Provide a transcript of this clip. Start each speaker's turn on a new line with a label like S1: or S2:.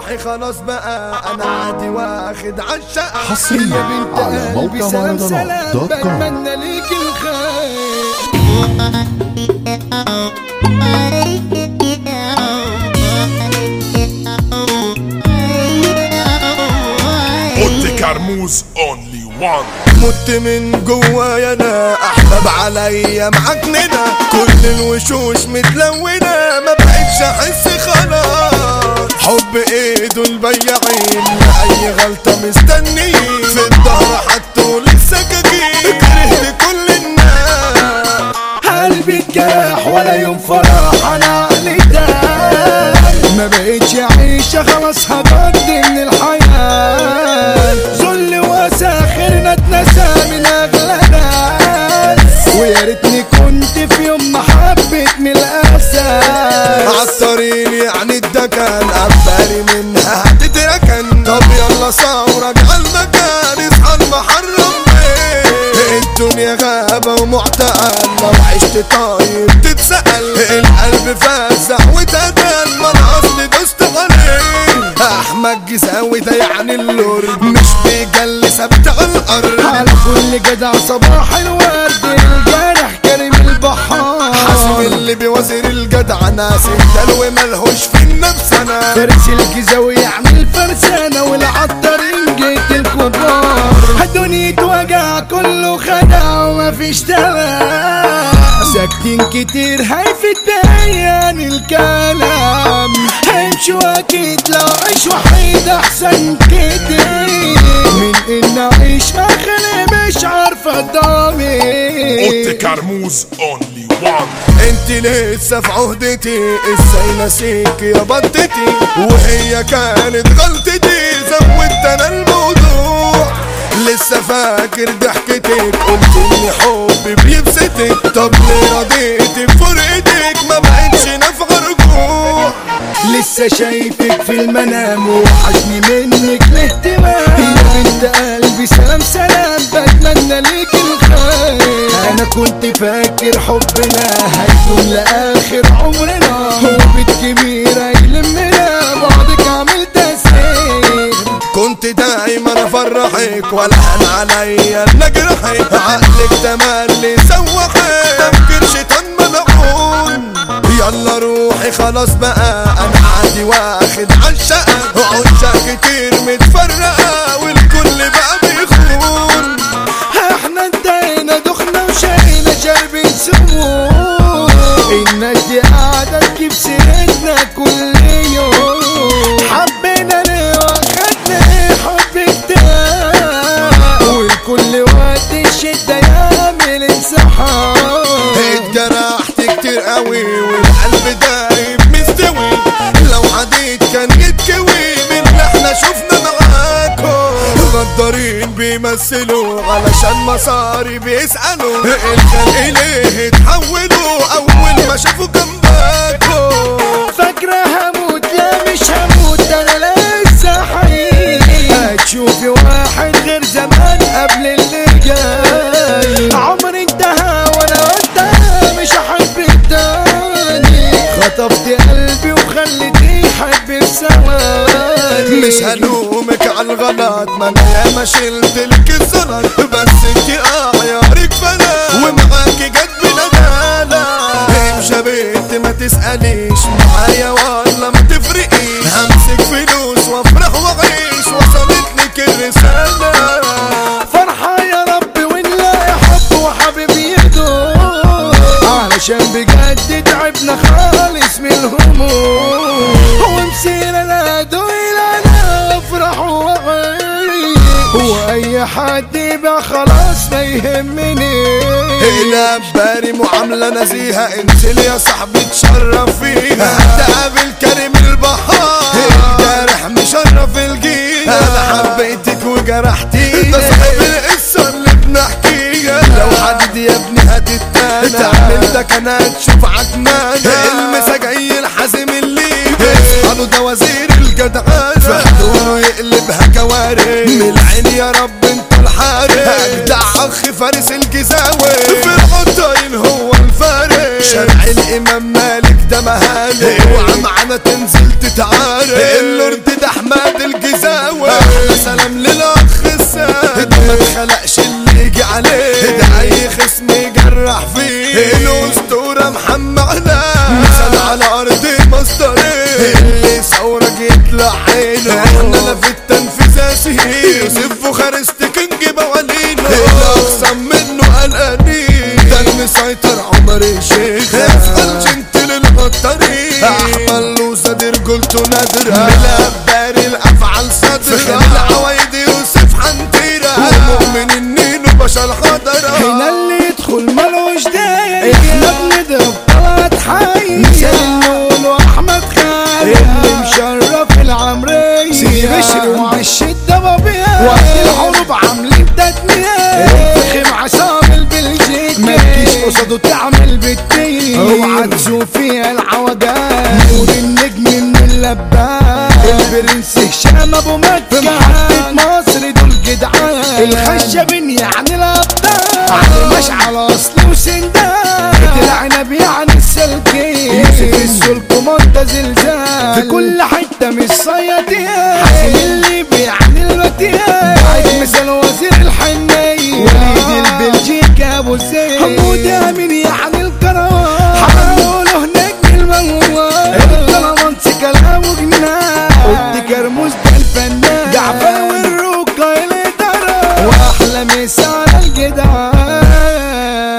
S1: روحي خلاص بقى انا عادي واخد عالشقة
S2: حصريا
S1: يا بنت
S2: على
S1: قلبي
S2: موقع
S1: سلام
S2: مهرجانات
S1: سلام
S2: دوت كوم.
S1: بتمنى ليك الخير
S3: اوتي كرموز اونلي وان
S1: مت من جوايا انا احباب عليا معجننة كل الوشوش متلونة ما بقتش احس خلاص حب ايده البياعين اي غلطة مستنيين في الظهر حطوا لي السكاكين كرهت كل الناس
S4: قلبي اتجرح ولا يوم فرح انا عقلي ده ما بقتش عيشة خلاص هبدي من الحياة ذل وساخرنا اتنسى من اغلى ناس ويا ريتني كنت في يوم ما حبيت من الاساس
S1: عالطريق يعني الدكن قبالي منها هتتركن طب يلا صورك عالمكان اصحى المحرم بيه الدنيا غابة ومعتقل لو عشت طيب تتسأل القلب فازع وتدل ما انا اصلي دوست عليه احمد جزاوي ده يعني اللورد مش بيجلي ثابت على الارض
S4: على كل جدع صباح الورد الجرح كريم البحار
S1: حاسب اللي بوزير الجدع ناس الدلو ملهوش في النفس انا
S4: فارس الجزاوي يعني الفرسانة والعطارين جيت الكبار دنيا وجع كله خدع ومفيش دواء ساكتين كتير هيفت بيان الكلام همشوا اكيد لو عيش وحيد احسن كتير من ان اعيش اخلي مش عارفه
S3: اوتي
S4: ضامي
S3: كرموز اونلي وان
S1: انت لسه في عهدتي ازاي نسيك يا بطتي وهي كانت غلطتي زودت انا الموضوع لسه فاكر ضحكتك قلت اني حبي بيبسطك طب ليه رضيتي بفرقتك ما بقتش نافعه رجوع
S4: لسه شايفك في المنام وحشني منك الاهتمام يا بنت قلبي سلام سلام بتمنى ليك الخير انا كنت فاكر حبنا هيكون لاخر عمرنا وبيت كبيرة يلمنا بعضك عامل تسهيل
S1: كنت دايما افرحك ولا انا عليا نجرحك عقلك تملي سوحك تفكير شيطان ملعون يلا روحي خلاص بقى انا عادي واخد عالشقة عشاق كتير متفرقة والكل بقى بيخون
S4: احنا انتهينا دخنا وشاينا شربين سموم الناس دي قاعدة تجيب سيرتنا كل يوم حبينا ليه واخدنا ايه حب كتاب والكل وقت الشدة يعمل انسحاب
S1: اتجرحت كتير قوي والقلب دايب مستوي لو عديت كان يتكوي من اللي احنا شفنا معاكم غدارين بيمثلوا علشان مصاري بيسألوا الخلق ليه اتحولوا اول ما شافوا جنبكم
S4: فاكرة هموت لا مش هموت انا لسه حي هتشوفي واحد غير زمان قبل اللي جاي عمري انتهى وانا انتهى مش هحب تاني خطفت قلبي وخليتيه يحب الثواني
S1: مش هلومك على الغلط ما انا ياما شلت لك الزلط بس انت اعيارك فلا ومعاكي جد بندالة امشي يا بنت ما تسأليش معايا ولا ما تفرقيش همسك فلوس وافرح واعيش وصلت لك الرسالة
S4: فرحة يا رب ونلاقي حب وحبيب يدوم علشان بجد تعبنا خالص من الهموم ومسير انا دويل انا افرح واعيش واي حد يبقى خلاص ما يهمني
S1: هنا باري معاملة نزيهة انزل يا صاحبي تشرف فيها هتقابل كريم البحار الجارح مشرف الجيل انا حبيتك وجرحتي ده صاحب القصة اللي بنحكيها لو حد يا ابني هتتانا تعمل ده كان تشوف عجمان المسا جاي الحازم اللي اصحاله ده وزير الجدعان فحدونه يقلبها كوارث من العين يا رب انت الحارس اجدع اخ فارس الجزاوي في العطاين هو الفارس شرع الامام مالك ده مهالك اوعى معانا تنزل تتعارك اللورد ده احمد بلاش اللي يجي عليه ده اي خصم يجرح فيه الاسطورة محمد علاء مثال على ارض مصدرين اللي ثورك يطلع عينه احنا لا في التنفيذ اسير يوسف وخارست كنج موالينه الاقسم منه قلقانين ده المسيطر عمر الشيخ اسأل جنتل الغطارين احمل لوزة دي رجولته نادرة ملباري الافعال صدرة في العوايد يوسف حنتيرة ومؤمن النين وبشر حضرة
S4: هنا اللي يدخل ملوش داعي احنا بنضرب طلعت حي مثال النون واحمد خالد اللي مشرف العمرية سيدي بشر وعش الدبابية وقت الحروب عاملين تدمير الفخم عصام البلجيكي ما تجيش قصاده تعمل بالتين اوعى تشوف فيها العوجات نور النجم من اللبان البرنس هشام ابو مكة في محطة مصر دول جدعان الخشبين يعني الابطال علي مشعل اصل وسندان بيت العنب يعني السلكين يوسف السلك منت زلزال في كل حتة مش صيادين